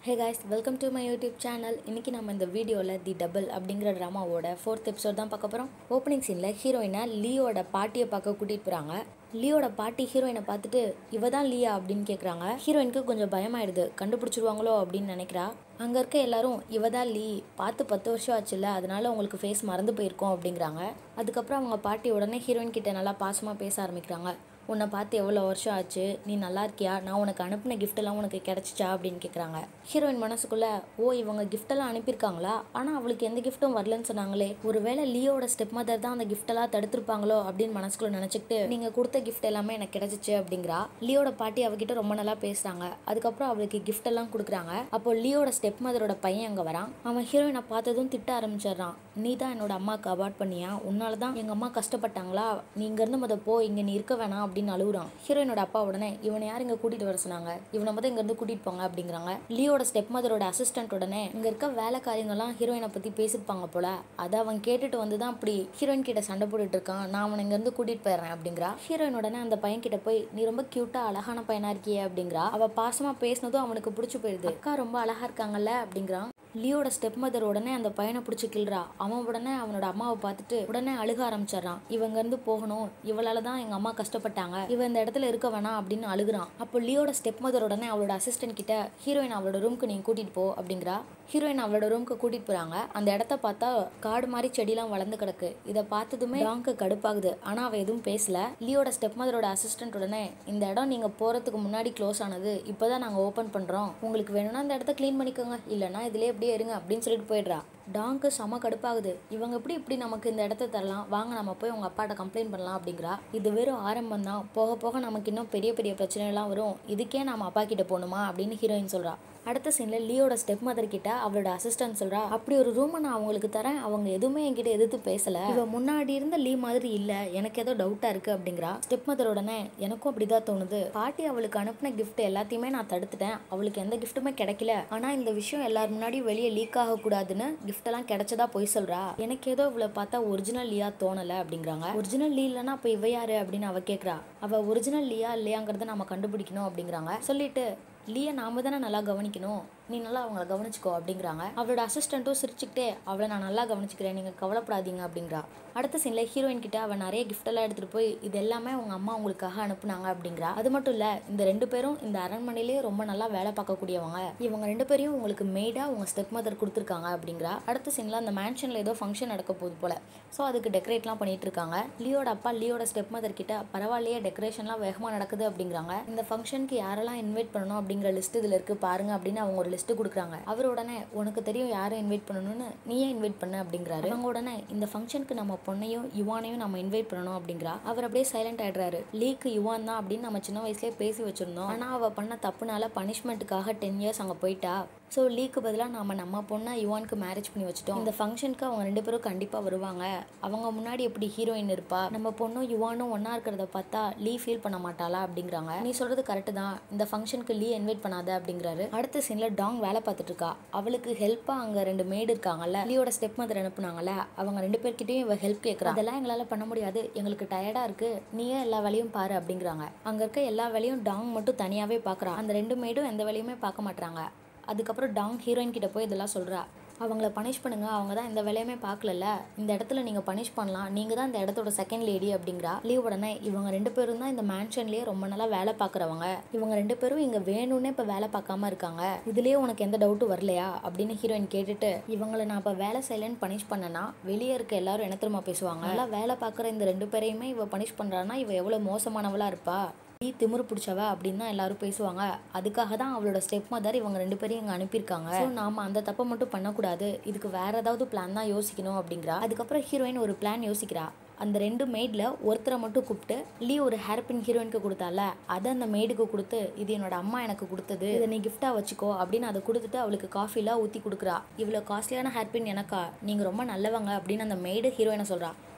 hey guys welcome to my YouTube channel இன்னைக்கு நம்ம இந்த வீடியோவில் தி டபுள் அப்படிங்கிற ட்ராமாவோட ஃபோர்த் எபிசோட் தான் பார்க்க போகிறோம் ஓப்பனிங் சீனில் ஹீரோயினை லியோட பாட்டியை பார்க்க கூட்டிகிட்டு போகிறாங்க லியோட பாட்டி ஹீரோயினை பார்த்துட்டு இவ தான் லியா அப்படின்னு கேட்குறாங்க ஹீரோயினுக்கு கொஞ்சம் பயமாயிடுது கண்டுபிடிச்சிருவாங்களோ அப்படின்னு நினைக்கிறா அங்கே இருக்க எல்லாரும் இவ தான் லீ பார்த்து பத்து வருஷம் ஆச்சுல்ல அதனால உங்களுக்கு ஃபேஸ் மறந்து போயிருக்கோம் அப்படிங்கிறாங்க அதுக்கப்புறம் அவங்க பாட்டி உடனே ஹீரோயின் கிட்ட நல்லா பாசமாக பேச ஆரம்பிக்கிறாங்க உன்னை பார்த்து எவ்வளோ வருஷம் ஆச்சு நீ நல்லா இருக்கியா நான் உனக்கு அனுப்பின gift எல்லாம் உனக்கு கிடச்சிச்சா அப்படின்னு கேட்குறாங்க ஹீரோயின் மனசுக்குள்ள ஓ இவங்க gift எல்லாம் அனுப்பியிருக்காங்களா ஆனால் அவளுக்கு எந்த கிஃப்ட்டும் வரலன்னு சொன்னாங்களே ஒருவேளை லியோட ஸ்டெப் மதர் தான் அந்த gift எல்லாம் தடுத்திருப்பாங்களோ அப்படின்னு மனசுக்குள்ள நினச்சிக்கிட்டு நீங்கள் கொடுத்த gift எல்லாமே எனக்கு கிடச்சிச்சு அப்படிங்கிறா லியோட பாட்டி அவகிட்ட ரொம்ப நல்லா பேசுகிறாங்க அதுக்கப்புறம் அவளுக்கு gift எல்லாம் கொடுக்குறாங்க அப்போ லியோட ஸ்டெப் மதரோட பையன் அங்கே வரான் அவன் ஹீரோயினை பார்த்ததும் திட்ட ஆரம்பிச்சிடுறான் நீ தான் என்னோட அம்மாவுக்கு அவாய்ட் பண்ணியா உன்னால தான் எங்கள் அம்மா கஷ்டப்பட்டாங்களா நீ இங்கேருந்து முத போ இங்கே நீ இருக்க வேணாம் அப்படின்னு அழுகுறான் ஹீரோயினோட அப்பா உடனே இவனை யார் இங்கே கூட்டிகிட்டு வர சொன்னாங்க இவனை மொதல் இங்கேருந்து கூட்டிகிட்டு போங்க அப்படிங்கிறாங்க லியோட ஸ்டெப் மதரோட அசிஸ்டன்ட் உடனே இங்கே இருக்க வேலைக்காரியங்கெல்லாம் ஹீரோயினை பற்றி பேசியிருப்பாங்க போல அதை அவன் கேட்டுட்டு வந்து தான் அப்படி ஹீரோயின் கிட்ட சண்டை போட்டுட்டு இருக்கான் நான் அவனை இங்கேருந்து கூட்டிகிட்டு போயிடுறேன் அப்படிங்கிறா ஹீரோயின் உடனே அந்த பையன் கிட்ட போய் நீ ரொம்ப க்யூட்டாக அழகான பையனா இருக்கியே அப்படிங்கிறா அவள் பாசமாக பேசினதும் அவனுக்கு பிடிச்சி போயிடுது அக்கா ரொம்ப அழகா இருக்காங்கல்ல அப்படிங்கிறான் லியோட ஸ்டெப் மதர் உடனே அந்த பையனை பிடிச்சி கிள்றா அவன் உடனே அவனோட அம்மாவை பார்த்துட்டு உடனே அழுக ஆரம்பிச்சிடுறான் இவங்க இருந்து போகணும் இவளால தான் எங்க அம்மா கஷ்டப்பட்டாங்க இவ இந்த இடத்துல இருக்க வேணாம் அப்படின்னு அழுகுறான் அப்போ லியோட ஸ்டெப் மதர் உடனே அவளோட அசிஸ்டன்ட் கிட்ட ஹீரோயின் அவளோட ரூம்க்கு நீங்க கூட்டிட்டு போ அப்படிங்கிறா ஹீரோயின் அவளோட ரூம்க்கு கூட்டிட்டு போறாங்க அந்த இடத்த பார்த்தா காடு மாதிரி செடியெல்லாம் வளர்ந்து கிடக்கு இதை பார்த்ததுமே டாங்க்கு கடுப்பாகுது ஆனா அவ எதுவும் பேசல லியோட ஸ்டெப் மதரோட அசிஸ்டன்ட் உடனே இந்த இடம் நீங்க போறதுக்கு முன்னாடி க்ளோஸ் ஆனது இப்போதான் நாங்க ஓபன் பண்றோம் உங்களுக்கு வேணும்னா இந்த இடத்த க்ளீன் பண்ணிக்கோங்க இல்லைன்னா இதுலயே அப்படியே இருங்க அப்படின்னு சொல்லிட்டு போயிடுறா டாங்க்கு செம கடுப்பாகுது இவங்க எப்படி இப்படி நமக்கு இந்த இடத்த தரலாம் வாங்க நம்ம போய் உங்க அப்பாட்ட கம்ப்ளைண்ட் பண்ணலாம் அப்படிங்கிறா இது வெறும் ஆரம்பம் தான் போக போக நமக்கு இன்னும் பெரிய பெரிய பிரச்சனைலாம் வரும் இதுக்கே நாம அப்பா கிட்ட போகணுமா அப்படின்னு ஹீரோயின் சொல்றா அடுத்த சீன்ல லியோட ஸ்டெப் மதர் கிட்ட அவளோட அசிஸ்டன்ட் சொல்றா அப்படி ஒரு ரூமை நான் அவங்களுக்கு தரேன் அவங்க எதுவுமே என்கிட்ட எதிர்த்து பேசல இவ முன்னாடி இருந்த லீ மாதிரி இல்ல எனக்கு ஏதோ டவுட்டா இருக்கு அப்படிங்கிறா ஸ்டெப் மதர் உடனே எனக்கும் அப்படிதான் தோணுது பாட்டி அவளுக்கு அனுப்பின gift எல்லாத்தையுமே நான் தடுத்துட்டேன் அவளுக்கு எந்த கிஃப்ட்டுமே கிடைக்கல ஆனா இந்த விஷயம் எல்லார் முன்னாடி வெளியே லீக் ஆக கூடாதுன்னு gift எல்லாம் கிடைச்சதா போய் சொல்றா எனக்கு ஏதோ இவளை பார்த்தா ஒரிஜினல் லீயா தோணல அப்படிங்கிறாங்க ஒரிஜினல் லீ இல்லைன்னா அப்ப இவ யாரு அப்படின்னு அவ கேக்குறா அவ ஒரிஜினல் லீயா இல்லையாங்கிறத நம்ம கண்டுபிடிக்கணும் அப்படிங்கிறாங்க சொல்லிட்டு லீயை நாம தானே நல்லா கவனிக்கணும் நீ நல்லா அவங்கள கவனிச்சுக்கோ அப்படிங்கிறாங்க அவளோட அசிஸ்டண்ட்டும் சிரிச்சுக்கிட்டே அவளை நான் நல்லா கவனிச்சுக்கிறேன் நீங்கள் கவலைப்படாதீங்க அப்படிங்கிறா அடுத்த சீனில் ஹீரோயின் கிட்ட அவள் நிறைய gift எல்லாம் எடுத்துகிட்டு போய் இது எல்லாமே உங்கள் அம்மா உங்களுக்காக அனுப்புனாங்க அப்படிங்கிறா அது மட்டும் இல்லை இந்த ரெண்டு பேரும் இந்த அரண்மனையிலேயே ரொம்ப நல்லா வேலை பார்க்கக்கூடியவங்க இவங்க ரெண்டு பேரையும் உங்களுக்கு மெய்டாக உங்கள் ஸ்டெப் மதர் கொடுத்துருக்காங்க அப்படிங்கிறா அடுத்த சீனில் அந்த மேன்ஷனில் ஏதோ ஃபங்க்ஷன் நடக்க போகுது போல ஸோ அதுக்கு டெக்கரேட்லாம் பண்ணிட்டு இருக்காங்க லியோட அப்பா லியோட ஸ்டெப் மதர் கிட்ட பரவாயில்லையே டெக்கரேஷன்லாம் வேகமாக நடக்குது அப்படிங்கிறாங்க இந்த ஃபங்க்ஷனுக்கு யாரெல்லாம் இன்வைட் பண்ணணும் அப்படிங்கிற லிஸ்ட் இதில் இருக்குது பாருங்க அப்படின்னு அவங்க ஒரு லிஸ்ட் கொடுக்குறாங்க அவர் உடனே உனக்கு தெரியும் யாரை இன்வைட் பண்ணணும்னு நீயே இன்வைட் பண்ணு அப்படிங்கிறாரு அவங்க உடனே இந்த ஃபங்க்ஷனுக்கு நம்ம பொண்ணையும் யுவானையும் நம்ம இன்வைட் பண்ணணும் அப்படிங்கிறா அவர் அப்படியே சைலண்ட் ஆயிடுறாரு லீக்கு யுவான் தான் அப்படின்னு நம்ம சின்ன வயசுலேயே பேசி வச்சிருந்தோம் ஆனால் அவள் பண்ண தப்புனால பனிஷ்மெண்ட்டுக்காக டென் இயர்ஸ் அங்கே போயிட்டா ஸோ லீக்கு பதிலாக நாம நம்ம பொண்ணை யுவானுக்கு மேரேஜ் பண்ணி வச்சுட்டோம் இந்த ஃபங்க்ஷனுக்கு அவங்க ரெண்டு பேரும் கண்டிப்பாக வருவாங்க அவங்க முன்னாடி எப்படி ஹீரோயின் இருப்பா நம்ம பொண்ணும் யுவானும் ஒன்றா இருக்கிறத பார்த்தா லீ ஃபீல் பண்ண மாட்டாளா அப்படிங்கிறாங்க நீ சொல்கிறது கரெக்டு தான் இந்த ஃபங்க்ஷனுக்கு லீ இன்வைட் பண்ணாத அப்படிங்கிறாரு அடுத்த சீனில் டாங் வேலை பார்த்துட்டு இருக்கா அவளுக்கு ஹெல்ப்பாக அங்கே ரெண்டு மேடு இருக்காங்கல்ல லீயோட ஸ்டெப் மதர் அனுப்புனாங்கல்ல அவங்க ரெண்டு பேர்கிட்டயும் இவ ஹெல்ப் கேட்குறா அதெல்லாம் எங்களால் பண்ண முடியாது எங்களுக்கு டயர்டாக இருக்கு நீயே எல்லா வேலையும் பாரு அப்படிங்கிறாங்க அங்கே இருக்க எல்லா வேலையும் டாங் மட்டும் தனியாகவே பார்க்குறா அந்த ரெண்டு மேடும் எந்த வேலையுமே பார்க்க மாட்டாங்க அதுக்கப்புறம் டாங் ஹீரோயின் கிட்ட போய் இதெல்லாம் சொல்கிறா அவங்கள பனிஷ் பண்ணுங்க அவங்க தான் இந்த வேலையுமே பார்க்கலல்ல இந்த இடத்துல நீங்கள் பனிஷ் பண்ணலாம் நீங்கள் தான் இந்த இடத்தோட செகண்ட் லேடி அப்படிங்கிறா லீவ் உடனே இவங்க ரெண்டு பேரும் தான் இந்த மேன்ஷன்லேயே ரொம்ப நாளாக வேலை பார்க்குறவங்க இவங்க ரெண்டு பேரும் இங்கே வேணும்னே இப்போ வேலை பார்க்காம இருக்காங்க இதுலேயே உனக்கு எந்த டவுட்டும் வரலையா அப்படின்னு ஹீரோயின் கேட்டுட்டு இவங்களை நான் இப்போ வேலை செய்யலன்னு பனிஷ் பண்ணனா வெளியே இருக்க எல்லாரும் என்ன தெரியுமா பேசுவாங்க நல்லா வேலை பார்க்குற இந்த ரெண்டு பேரையுமே இவ பனிஷ் பண்ணுறான்னா இவ எவ்வளோ மோசமானவளா இருப்பா நீ திமிரு பிடிச்சவ அப்படின்னு தான் எல்லாரும் பேசுவாங்க அதுக்காக தான் அவளோட ஸ்டெப் மதர் இவங்க ரெண்டு பேரையும் இங்கே அனுப்பியிருக்காங்க ஸோ நாம அந்த தப்பை மட்டும் பண்ணக்கூடாது இதுக்கு வேற ஏதாவது பிளான் தான் யோசிக்கணும் அப்படிங்கிறா அதுக்கப்புறம் ஹீரோயின் ஒரு பிளான் யோசிக்கிறா அந்த ரெண்டு மெய்டில் ஒருத்தரை மட்டும் கூப்பிட்டு லீ ஒரு ஹேர்பின் ஹீரோயினுக்கு கொடுத்தால அதை அந்த மெய்டுக்கு கொடுத்து இது என்னோட அம்மா எனக்கு கொடுத்தது இதை நீ கிஃப்டாக வச்சுக்கோ அப்படின்னு அதை கொடுத்துட்டு அவளுக்கு காஃபிலாம் ஊற்றி கொடுக்குறா இவ்வளோ காஸ்ட்லியான ஹேர்பின் எனக்கா நீங்கள் ரொம்ப நல்லவங்க அப்படின்னு அந்த மெய்டு ஹீரோயினை சொல்கிறா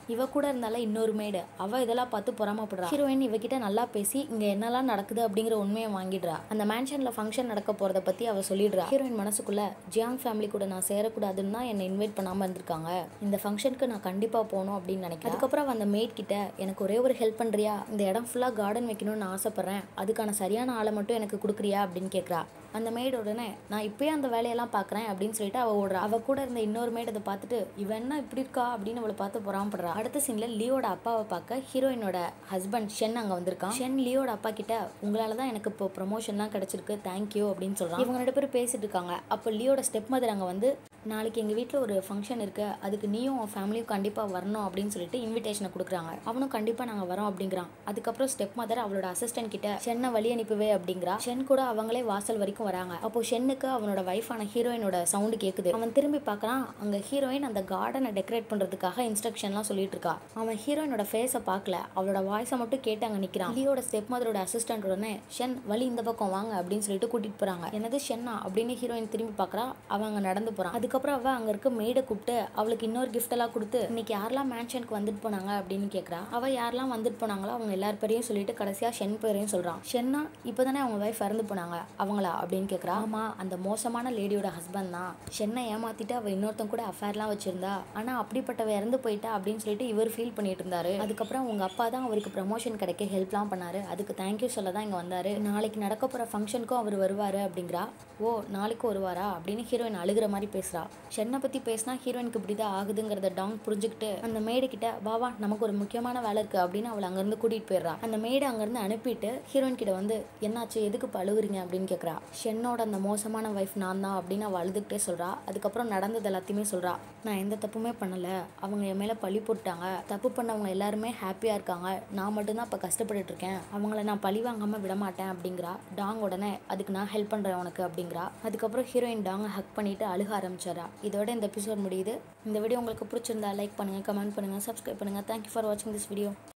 இவ கூட இருந்தால இன்னொரு மேடு அவ இதெல்லாம் பார்த்து பொறாமப்படுறா ஹீரோயின் இவகிட்ட நல்லா பேசி இங்க என்னெல்லாம் நடக்குது அப்படிங்கிற உண்மையை வாங்கிடுறா அந்த மேன்ஷன்ல ஃபங்க்ஷன் நடக்க போறத பத்தி அவ சொல்லிடுறா ஹீரோயின் மனசுக்குள்ள ஜியாங் ஃபேமிலி கூட நான் சேரக்கூடாதுன்னு தான் என்னை இன்வைட் பண்ணாம இருந்திருக்காங்க இந்த ஃபங்க்ஷனுக்கு நான் கண்டிப்பா போகணும் அப்படின்னு நினைக்கிறேன் அதுக்கப்புறம் அவ அந்த மேட் கிட்ட எனக்கு ஒரே ஒரு ஹெல்ப் பண்றியா இந்த இடம் ஃபுல்லா கார்டன் வைக்கணும்னு நான் ஆசைப்படுறேன் அதுக்கான சரியான ஆளை மட்டும் எனக்கு கொடுக்குறியா அப்படின்னு கேட்குறா அந்த மேட் உடனே நான் இப்பயே அந்த வேலையெல்லாம் பார்க்குறேன் அப்படின்னு சொல்லிட்டு அவ ஓடுறா அவ கூட இருந்த இன்னொரு மேட் அதை பார்த்துட்டு இவ என்ன இப்படி இருக்கா அப்படின்னு அவளை பார்த்து பொறாமப்படுறா அடுத்த சீன்ல லியோட அப்பாவை பார்க்க ஹீரோயினோட ஹஸ்பண்ட் ஷென் அங்க வந்திருக்கான் ஷென் லியோட அப்பா கிட்ட உங்களால தான் எனக்கு இப்போ ப்ரொமோஷன்லாம் கிடைச்சிருக்கு தேங்க்யூ அப்படின்னு சொல்றான் இவங்க ரெண்டு பேரும் பேசிட்டு இருக்காங்க அப்போ லியோட ஸ்டெப் மதர் அங்க வந்து நாளைக்கு எங்கள் வீட்டில் ஒரு ஃபங்க்ஷன் இருக்கு அதுக்கு நீயும் உன் ஃபேமிலியும் கண்டிப்பாக வரணும் அப்படின்னு சொல்லிட்டு இன்விடேஷனை கொடுக்குறாங்க அவனும் கண்டிப்பாக நாங்கள் வரோம் அப்படிங்கிறான் அதுக்கப்புறம் ஸ்டெப் மதர் அவளோட அசிஸ்டன்ட் கிட்ட ஷென்னை வழி அனுப்புவே அப்படிங்கிறா ஷென் கூட அவங்களே வாசல் வரைக்கும் வராங்க அப்போ ஷென்னுக்கு அவனோட வைஃபான ஹீரோயினோட சவுண்டு கேட்குது அவன் திரும்பி பார்க்கறான் அங்கே ஹீரோயின் அந்த கார்டனை டெக்கரேட் பண்ணுறதுக்காக இன்ஸ்ட்ரக்ஷன்லாம் சொல்லிட்டு இருக்கா அவன் ஹீரோயினோட ஃபேஸை பார்க்கல அவளோட வாய்ஸை மட்டும் கேட்டு அங்கே நிற்கிறான் லியோட ஸ்டெப் மதரோட அசிஸ்டன்ட் உடனே ஷென் வழி இந்த பக்கம் வாங்க அப்படின்னு சொல்லிட்டு கூட்டிட்டு போறாங்க என்னது ஷென்னா அப்படின்னு ஹீரோயின் திரும்பி பார்க்கறா அவன் அங்கே நடந்து போறான் அதுக்கப்புறம் அவ அங்கே இருக்க மேடை கூப்பிட்டு அவளுக்கு இன்னொரு gift எல்லாம் கொடுத்து இன்னைக்கு யாரெல்லாம் மேன்ஷனுக்கு வந்துட்டு போனாங்க அப்படின்னு கேட்குறா அவ யாரெல்லாம் வந்துட்டு போனாங்களோ அவங்க எல்லார் பேரையும் சொல்லிட்டு கடைசியா ஷென் பேரையும் சொல்றான் ஷென்னா இப்போதானே அவங்க வைஃப் இறந்து போனாங்க அவங்களா அப்படின்னு கேட்குறா ஆமா அந்த மோசமான லேடியோட ஹஸ்பண்ட் தான் ஷென்னை ஏமாத்திட்டு அவ இன்னொருத்தன் கூட அஃபேர்லாம் வச்சிருந்தா ஆனா அப்படிப்பட்டவ இறந்து போயிட்டா அப்படின்னு சொல்லிட்டு இவர் ஃபீல் பண்ணிட்டு இருந்தாரு அதுக்கப்புறம் உங்க அப்பா தான் அவருக்கு ப்ரமோஷன் கிடைக்க ஹெல்ப்லாம் பண்ணாரு அதுக்கு தேங்க்யூ சொல்ல தான் இங்க வந்தாரு நாளைக்கு நடக்க போற ஃபங்க்ஷனுக்கும் அவர் வருவாரு அப்படிங்கிறா ஓ நாளைக்கு வருவாரா அப்படின்னு ஹீரோயின் அழுகிற மாதிரி பேசுறா ஷென்னை பத்தி பேசினா ஹீரோயினுக்கு இப்படிதான் ஆகுதுங்கிறத டாங் புரிஞ்சுக்கிட்டு அந்த மேடு கிட்ட வா வா நமக்கு ஒரு முக்கியமான வேலை இருக்கு அப்படின்னு அவளை அங்கிருந்து கூட்டிட்டு போயிடுறா அந்த மேடு அங்கிருந்து அனுப்பிட்டு ஹீரோயின் கிட்ட வந்து என்னாச்சு எதுக்கு இப்போ அழுகுறீங்க அப்படின்னு கேட்குறா ஷென்னோட அந்த மோசமான வைஃப் நான் தான் அப்படின்னு அவள் அழுதுகிட்டே சொல்றா அதுக்கப்புறம் நடந்தது எல்லாத்தையுமே சொல்றா நான் எந்த தப்புமே பண்ணல அவங்க என் மேல பழி போட்டாங்க தப்பு பண்ணவங்க எல்லாருமே ஹாப்பியா இருக்காங்க நான் மட்டும்தான் இப்போ கஷ்டப்பட்டுட்டு இருக்கேன் அவங்கள நான் பழி வாங்காம விட மாட்டேன் அப்படிங்கிறா டாங் உடனே அதுக்கு நான் ஹெல்ப் பண்றேன் உனக்கு அப்படிங்கிறா அதுக்கப்புறம் ஹீரோயின் டாங்கை ஹக் பண்ணிட்டு அழுக ஆரம்பிச்சிடறா இதோட இந்த எபிசோட் முடியுது இந்த வீடியோ உங்களுக்கு பிடிச்சிருந்தா லைக் பண்ணுங்க கமெண்ட் பண்ணுங்க சப்ஸ்கிரைப் பண்ணுங்க தேங்க்யூ ஃபார் வாட்சிங் திஸ் வீடியோ